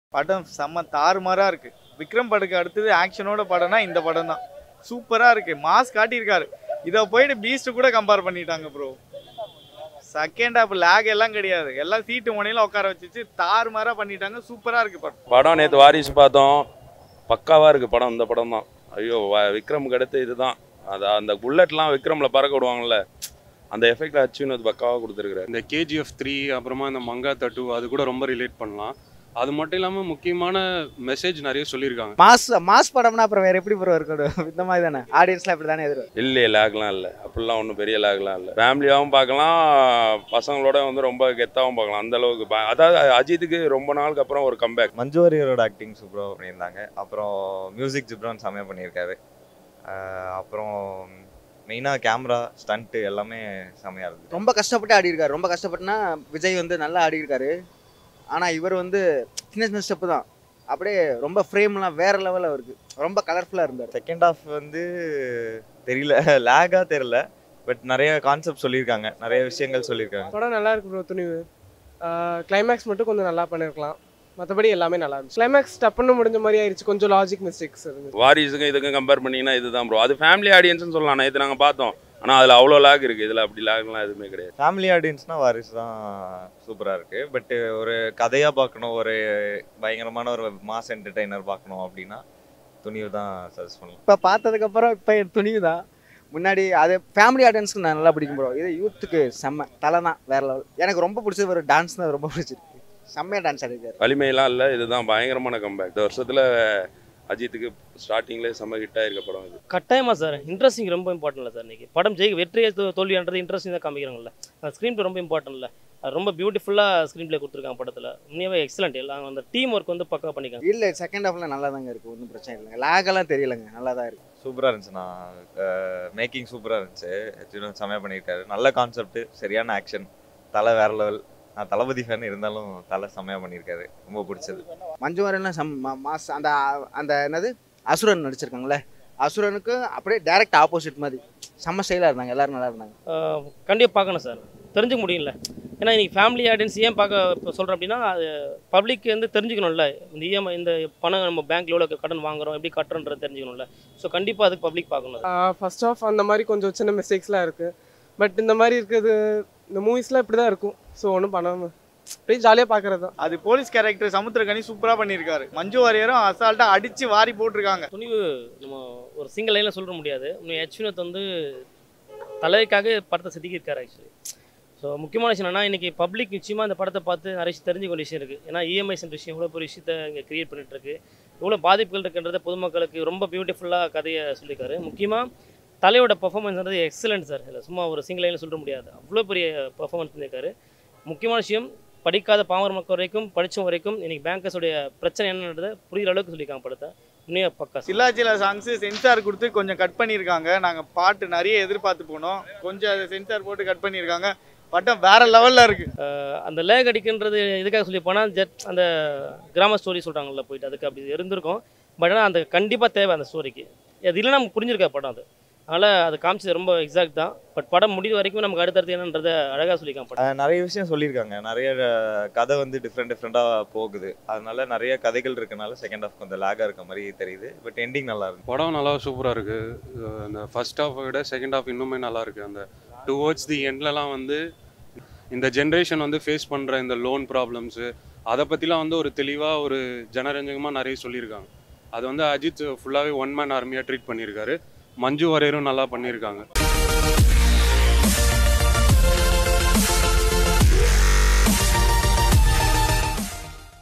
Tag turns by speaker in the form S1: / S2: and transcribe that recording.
S1: படம் செம்ம தாறுமாறா இருக்கு விக்ரம் படத்துக்கு அடுத்தது ஆக்ஷனோட படம்னா இந்த படம் தான் சூப்பரா இருக்கு மாஸ் காட்டியிருக்காரு இதை போயிட்டு பீஸ்ட் கூட கம்பேர் பண்ணிட்டாங்க ப்ரோ செகண்ட் ஹாப் லேக் எல்லாம் கிடையாது எல்லாம் சீட்டு முனையில உட்கார வச்சுச்சு தாறுமாறா பண்ணிட்டாங்க சூப்பரா இருக்கு படம்
S2: படம் நேற்று வாரிசு பார்த்தோம் பக்காவாக இருக்குது படம் இந்த படம் தான் ஐயோ வ- விக்ரமுக்கு அடுத்து இதுதான் அது அந்த புல்லட்லாம் விக்ரமில் பறக்க விடுவாங்கல்ல அந்த எஃபெக்ட் அச்சுன்னு பக்காவாக கொடுத்துருக்குறாரு
S3: இந்த கேஜிஎஃப் த்ரீ அப்புறமா இந்த மங்கா தட்டு அது கூட ரொம்ப ரிலேட் பண்ணலாம் அது மட்டும் இல்லாமல் முக்கியமான மெசேஜ் நிறைய சொல்லியிருக்காங்க
S4: மாஸ் மாஸ் படம்னா அப்புறம் வேற எப்படி ப்ரோ இருக்கணும் இந்த மாதிரி தானே ஆடியன்ஸ்லாம் இப்படி தானே எதிரும்
S2: இல்லையே லேக்லாம் இல்லை அப்படிலாம் ஒன்றும் பெரிய லேக்லாம் இல்லை ஃபேமிலியாகவும் பார்க்கலாம் பசங்களோட வந்து ரொம்ப கெத்தாகவும் பார்க்கலாம் அந்த அளவுக்கு ப- அதாவது அஜித்துக்கு ரொம்ப நாளுக்கு அப்புறம் ஒரு கம்பேக்
S5: மஞ்சு வாரியரோட ஆக்டிங் சூப்பராக பண்ணியிருந்தாங்க அப்புறம் மியூசிக் ஜிப்ரான் செம்மையாக பண்ணியிருக்காரு ஆஹ் அப்புறம் மெயினாக கேமரா ஸ்டண்ட்டு எல்லாமே செம்மையாக இருந்தது
S4: ரொம்ப கஷ்டப்பட்டு ஆடி இருக்காரு ரொம்ப கஷ்டப்பட்டுனா விஜய் வந்து நல்லா ஆடி இருக்காரு ஆனா இவர் வந்து சின்ன சின்ன ஸ்டெப்பு தான் அப்படியே ரொம்ப ஃப்ரேம்லாம் வேற லெவலில் இருக்கு ரொம்ப கலர்ஃபுல்லாக இருந்தார்
S5: செகண்ட் ஹாஃப் வந்து தெரியல லேகாக தெரியல பட் நிறைய கான்செப்ட் சொல்லியிருக்காங்க நிறைய விஷயங்கள் சொல்லியிருக்காங்க
S6: படம் நல்லா இருக்கு ப்ரோ துணிவு கிளைமேக்ஸ் மட்டும் கொஞ்சம் நல்லா பண்ணியிருக்கலாம் மற்றபடி எல்லாமே நல்லா இருந்துச்சு கிளைமேக்ஸ் டப்புன்னு முடிஞ்ச மாதிரி ஆயிடுச்சு கொஞ்சம் லாஜிக் மிஸ்டேக்ஸ் இருந்துச்சு
S2: வாரிசுக்கும் இதுக்கும் கம்பேர் பண்ணிங்கன்னா இதுதான் ப்ரோ அது ஃபேமிலி ஆடியன்ஸ்னு சொல்லலாம் நேற்று நாங்கள் பார்த்தோம் ஆனால் அதில் அவ்வளோ லேக் இருக்குது இதில் அப்படி லேக்லாம் எதுவுமே கிடையாது
S5: ஃபேமிலி ஆடியன்ஸ்னால் வாரிசு தான் சூப்பராக இருக்குது பட் ஒரு கதையாக பார்க்கணும் ஒரு பயங்கரமான ஒரு மாஸ் என்டர்டெய்னர் பார்க்கணும் அப்படின்னா துணிவு தான் சஜஸ்ட் பண்ணலாம்
S4: இப்போ பார்த்ததுக்கப்புறம் இப்போ துணிவு தான் முன்னாடி அது ஃபேமிலி ஆடியன்ஸ்க்கு நான் நல்லா பிடிக்கும் ப்ரோ இது யூத்துக்கு செம்ம தலை தான் வேற லெவல் எனக்கு ரொம்ப பிடிச்சது ஒரு டான்ஸ் தான் ரொம்ப பிடிச்சிருக்கு செம்மையாக டான்ஸ் ஆடிருக்காரு
S2: வலிமையெல்லாம் இல்லை இதுதான் பயங்கரமான கம்பேக் இந்த வருஷத்தில் அஜித்துக்கு ஸ்டார்டிங்லேயே செம்ம ஹிட் ஆயிருக்க படம் இது
S7: கட்டாயமா சார் இன்ட்ரெஸ்டிங் ரொம்ப இம்பார்ட்டன்ட் இல்லை சார் இன்னைக்கு படம் ஜெயிக்க வெற்றியை தோ- தோல்வின்றது இன்ட்ரெஸ்டிங் தான் காமிக்கிறாங்கல்ல அந்த ஸ்க்ரீன் பிளே ரொம்ப இம்பார்ட்டன்ட் இல்லை அது ரொம்ப பியூட்டிஃபுல்லாக ஸ்க்ரீன் பிளே கொடுத்துருக்காங்க படத்தில் உண்மையாகவே எக்ஸலண்ட் எல்லாம் அந்த டீம் ஒர்க் வந்து பக்கா பண்ணிக்காங்க
S4: இல்லை செகண்ட் ஹாஃப்ல நல்லா தாங்க இருக்கு ஒன்றும் பிரச்சனை இல்லைங்க லேகெல்லாம் தெரியலங்க நல்லா தான் இருக்கு
S5: சூப்பராக இருந்துச்சுண்ணா மேக்கிங் சூப்பராக இருந்துச்சு ஹெச்யூனும் செம்மையாக பண்ணியிருக்காரு நல்ல கான்செப்ட் சரியான ஆக்ஷன் தலை வேற லெவல் நான் தளபதி ஃபேன் இருந்தாலும் தலை செம்மையாக பண்ணியிருக்காரு ரொம்ப பிடிச்சது
S4: மஞ்சு வாரியன்லாம் செம் மா- மாஸ் அந்த அந்த என்னது அசுரன் நடிச்சிருக்காங்களே அசுரனுக்கு அப்படியே டைரக்ட் ஆப்போசிட் மாதிரி செம்ம ஸ்டைலாக இருந்தாங்க எல்லாரும் நல்லா இருந்தாங்க
S7: கண்டிப்பாக பார்க்கணும் சார் தெரிஞ்சுக்க முடியல ஏன்னா இன்னைக்கு ஃபேமிலி ஆடியன்ஸ் ஏன் பார்க்க இப்போ சொல்கிறேன் அப்படின்னா அது பப்ளிக் வந்து தெரிஞ்சுக்கணும்ல இந்த இஎம்ஐ இந்த பணம் நம்ம பேங்க்ல எவ்வளோ கடன் வாங்குறோம் எப்படி கட்டுறோன்றது தெரிஞ்சுக்கணும்ல ஸோ கண்டிப்பாக அதுக்கு பப்ளிக் பார்க்கணும்
S6: ஃபர்ஸ்ட் ஆஃப் அந்த மாதிரி கொஞ்சம் சின்ன மிஸ்டேக்ஸ்லாம் இருக்குது பட் இந்த மாதிரி இருக்கிறது இந்த மூவிஸ்லாம் இப்படி தான் இருக்கும் ஸோ ஒன்றும் பண்ணாமல் அப்படியே ஜாலியாக பார்க்குறது தான்
S1: அது போலீஸ் கேரக்டர் சமுத்திரகனி சூப்பரா பண்ணியிருக்காரு மஞ்சு வாரியரும் அசால்ட்டா அடிச்சு வாரி போட்டிருக்காங்க
S7: துணிவு நம்ம ஒரு சிங்கிள் லைனில் சொல்ல முடியாது இன்னும் யச்சுனத் வந்து தலைக்காக படத்தை செதுக்கியிருக்காரு ஆக்சுவலி ஸோ முக்கியமான விஷயம் என்னன்னா இன்னைக்கு பப்ளிக் நிச்சயமாக இந்த படத்தை பார்த்து நிறைய விஷயம் தெரிஞ்சுக்க வேண்டிய விஷயம் இருக்குது ஏன்னா இஎம்ஐஸ் விஷயம் இவ்வளோ பெரிய விஷயத்தை இங்கே கிரியேட் பண்ணிட்டு இருக்கு இவ்வளோ பாதிப்புகள் இருக்குன்றத பொதுமக்களுக்கு ரொம்ப பியூட்டிஃபுல்லாக கதையை சொல்லியிருக்காரு முக்கியமாக தலையோட பெர்ஃபார்மன்ஸ்ன்றது எக்ஸலண்ட் சார் இல்லை சும்மா ஒரு சிங்கிள் லைனில் சொல்ல முடியாது அவ்வளோ பெரிய பெர்ஃபார்மன்ஸ் பண்ணியிருக்காரு முக்கியமான விஷயம் படிக்காத பாமர மக்கள் வரைக்கும் படிச்ச வரைக்கும் இன்னைக்கு பேங்கர்ஸோடைய பிரச்சனை என்னன்றதை புரியுற அளவுக்கு சொல்லியிருக்காங்க படத்தை உண்மையாக பக்கா
S1: சில்லாச்சில சாங்ஸ் சென்சார் கொடுத்து கொஞ்சம் கட் பண்ணியிருக்காங்க நாங்க பாட்டு நிறைய எதிர்பார்த்து போனோம் கொஞ்சம் அதை சென்சார் போட்டு கட் பண்ணியிருக்காங்க படம் வேற லெவல்ல இருக்கு
S7: அஹ் அந்த லேக் அடிக்குன்றது எதுக்காக சொல்லி போனால் ஜெட் அந்த கிராம ஸ்டோரி சொல்கிறாங்கல்ல போயிட்டு அதுக்கு அப்படி இருந்திருக்கும் பட் ஆனால் அந்த கண்டிப்பாக தேவை அந்த ஸ்டோரிக்கு அது இல்லைன்னா நமக்கு புரிஞ்சிருக்கா படம் அது அதனால் அது காமிச்சது ரொம்ப எக்ஸாக்ட் தான் பட் படம் முடிவு வரைக்கும் நமக்கு அடுத்தடுத்து என்னன்றதை அழகாக சொல்லியிருக்காங்க படம்
S5: ஆஹ் நிறைய விஷயம் சொல்லியிருக்காங்க நிறைய அஹ், கதை வந்து டிஃப்ரெண்ட் டிஃப்ரெண்ட்டாக போகுது அதனால நிறைய கதைகள் இருக்கனால செகண்ட் ஹாஃப் கொஞ்சம் லேகாக இருக்க மாதிரி தெரியுது பட் எண்டிங் நல்லா இருக்கு
S3: படம் நல்லா சூப்பராக இருக்குது அந்த ஃபர்ஸ்ட் ஹாஃபை விட செகண்ட் ஹாஃப் இன்னுமே நல்லா இருக்குது அந்த டுவோர்ட்ஸ் தி எண்ட்லலாம் வந்து இந்த ஜென்ரேஷன் வந்து ஃபேஸ் பண்ணுற இந்த லோன் ப்ராப்ளம்ஸு அதை பற்றிலாம் வந்து ஒரு தெளிவாக ஒரு ஜனரஞ்சகமாக நிறைய சொல்லியிருக்காங்க அது வந்து அஜித் ஃபுல்லாகவே ஒன் மேன் ஆர்மியாக ட்ரீட் பண்ணியிருக்காரு மஞ்சு வாரியரும் நல்லா பண்ணியிருக்காங்க